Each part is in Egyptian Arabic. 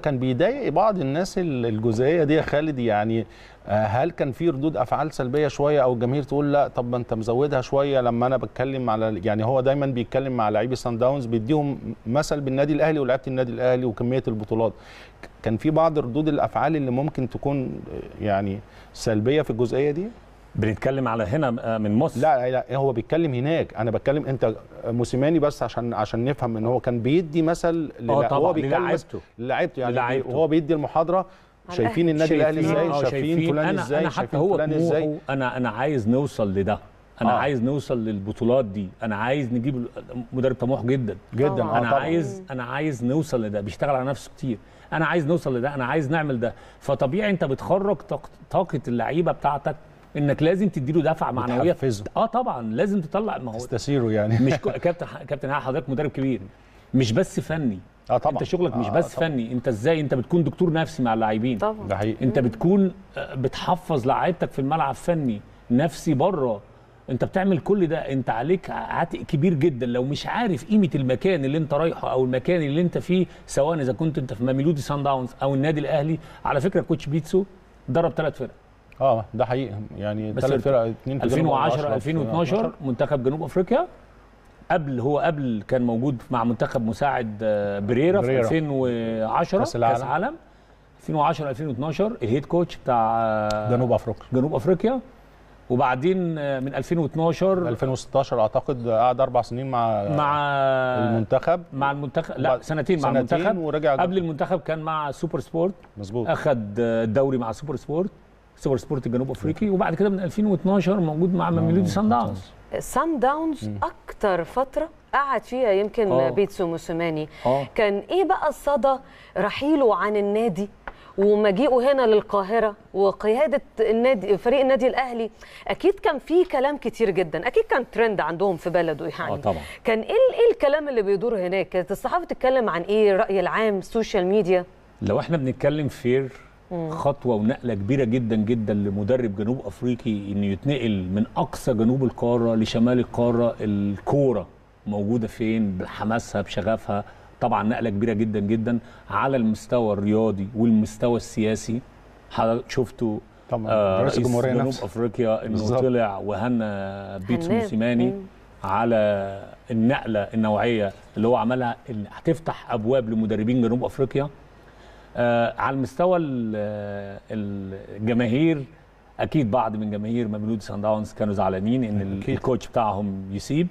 كان بيضايق بعض الناس ال- الجزئيه دي يا خالد يعني آه، هل كان في ردود افعال سلبيه شويه او الجماهير تقول لا طب ما انت مزودها شويه لما انا بتكلم على يعني هو دايما بيتكلم مع لعيبه سان داونز بيديهم مثل بالنادي الاهلي ولعيبه النادي الاهلي وكميه البطولات ك- كان في بعض ردود الافعال اللي ممكن تكون آه، يعني سلبيه في الجزئيه دي بنتكلم على هنا من مصر لا لا هو بيتكلم هناك انا بتكلم انت موسيماني بس عشان عشان نفهم ان هو كان بيدي مثل اه للا- طبعا هو بيتكلم للاعيبته للاعيبته يعني للاعيبته. وهو بيدي المحاضره على شايفين النادي الاهلي شايفين- ازاي آه، شايفين فلان انا ازاي انا حتى شايفين هو فلان ازاي طموحه انا انا عايز نوصل لده انا آه. آه. عايز نوصل للبطولات دي انا عايز نجيب ال- مدرب طموح جدا جدا طبعاً. اه انا طبعا عايز انا عايز نوصل لده بيشتغل على نفسه كتير انا عايز نوصل لده انا عايز نعمل ده فطبيعي انت بتخرج طاق- طاقه اللعيبه بتاعتك انك لازم تديله دفعه معنويه بتحفزه. اه طبعا لازم تطلع ما هو تستثيره يعني مش كو- كابتن كابتن ها حضرتك مدرب كبير مش بس فني اه طبعا انت شغلك مش آه بس طبعاً. فني انت ازاي انت بتكون دكتور نفسي مع اللاعبين طبعا ده حقيقي انت بتكون آه، بتحفظ لعيبتك في الملعب فني نفسي بره انت بتعمل كل ده انت عليك عاتق كبير جدا لو مش عارف قيمه المكان اللي انت رايحه او المكان اللي انت فيه سواء اذا كنت انت في ماميلودي سان داونز او النادي الاهلي على فكره كوتش بيتسو درب ثلاث فرق اه ده حقيقي يعني بس ثلاث فرق اثنين في جنوب 2010 10 2012 منتخب جنوب افريقيا قبل هو قبل كان موجود مع منتخب مساعد آه، بريرا في بريرا. 2010 كأس كاس العالم. عالم 2010 2012 الهيد كوتش بتاع آه، جنوب افريقيا جنوب افريقيا وبعدين آه، من 2012 2016 اعتقد قعد اربع سنين مع مع المنتخب مع المنتخب لا بعد سنتين مع سنتين المنتخب ورجع قبل المنتخب كان مع سوبر سبورت مظبوط اخذ الدوري مع سوبر سبورت سوبر سبورت الجنوب افريقي وبعد كده من 2012 موجود مع ميلودي سان داونز سان داونز اكتر فتره قعد فيها يمكن آه. بيتسو موسيماني اه كان ايه بقى الصدى رحيله عن النادي ومجيئه هنا للقاهره وقياده النادي فريق النادي الاهلي اكيد كان في كلام كتير جدا اكيد كان ترند عندهم في بلده يعني اه طبعا كان ايه ال- ايه الكلام اللي بيدور هناك كانت الصحافه تتكلم عن ايه الراي العام السوشيال ميديا لو احنا بنتكلم فير خطوه ونقله كبيره جدا جدا لمدرب جنوب افريقي انه يتنقل من اقصى جنوب القاره لشمال القاره الكوره موجوده فين بحماسها بشغفها طبعا نقله كبيره جدا جدا على المستوى الرياضي والمستوى السياسي حضرتك شفتوا طبعا آه رئيس رئيس الجمهوريه جنوب نفسه افريقيا انه بالظبط. طلع وهنا بيتسو هناه. موسيماني مم. على النقله النوعيه اللي هو عملها اللي هتفتح ابواب لمدربين جنوب افريقيا آه على المستوى ال- الجماهير اكيد بعض من جماهير مملود سان داونز كانوا زعلانين ان ال- أكيد. الكوتش بتاعهم يسيب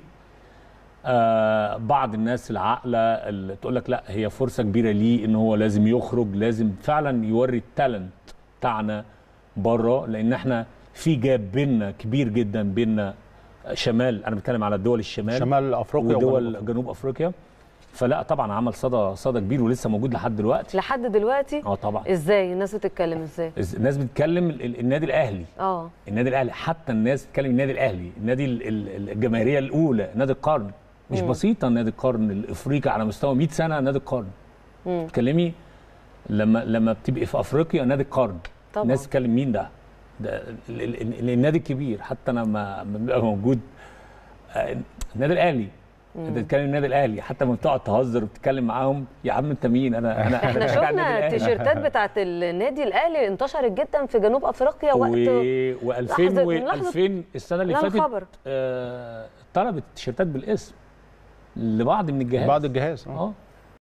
آه بعض الناس العاقله اللي تقول لك لا هي فرصه كبيره ليه ان هو لازم يخرج لازم فعلا يوري التالنت بتاعنا بره لان احنا في جاب بيننا كبير جدا بيننا شمال انا بتكلم على دول الشمال شمال افريقيا ودول وجنوب جنوب افريقيا فلا طبعا عمل صدى صدى كبير ولسه موجود لحد دلوقتي لحد دلوقتي اه طبعا ازاي الناس بتتكلم ازاي الناس بتتكلم ال- ال- النادي الاهلي اه النادي الاهلي حتى الناس بتتكلم النادي الاهلي النادي ال- ال- الجماهيريه الاولى نادي القرن مش مم. بسيطه نادي القرن الافريقي على مستوى 100 سنه نادي القرن مم. تكلمي لما لما بتبقي في افريقيا نادي القرن طبعا الناس تتكلم مين ده ده ال- ال- ال- النادي الكبير حتى انا لما لما بيبقى موجود آه، النادي الاهلي انت بتتكلم النادي الاهلي حتى لما بتقعد تهزر وبتتكلم معاهم يا عم انت مين انا انا احنا بشجع النادي شفنا الأهلي. التيشيرتات بتاعت النادي الاهلي انتشرت جدا في جنوب افريقيا وقت و 2000 لحظة- و من لحظة 2000 السنه اللي لا فاتت الخبر آه، طلبت التيشيرتات بالاسم لبعض من الجهاز بعد الجهاز اه اه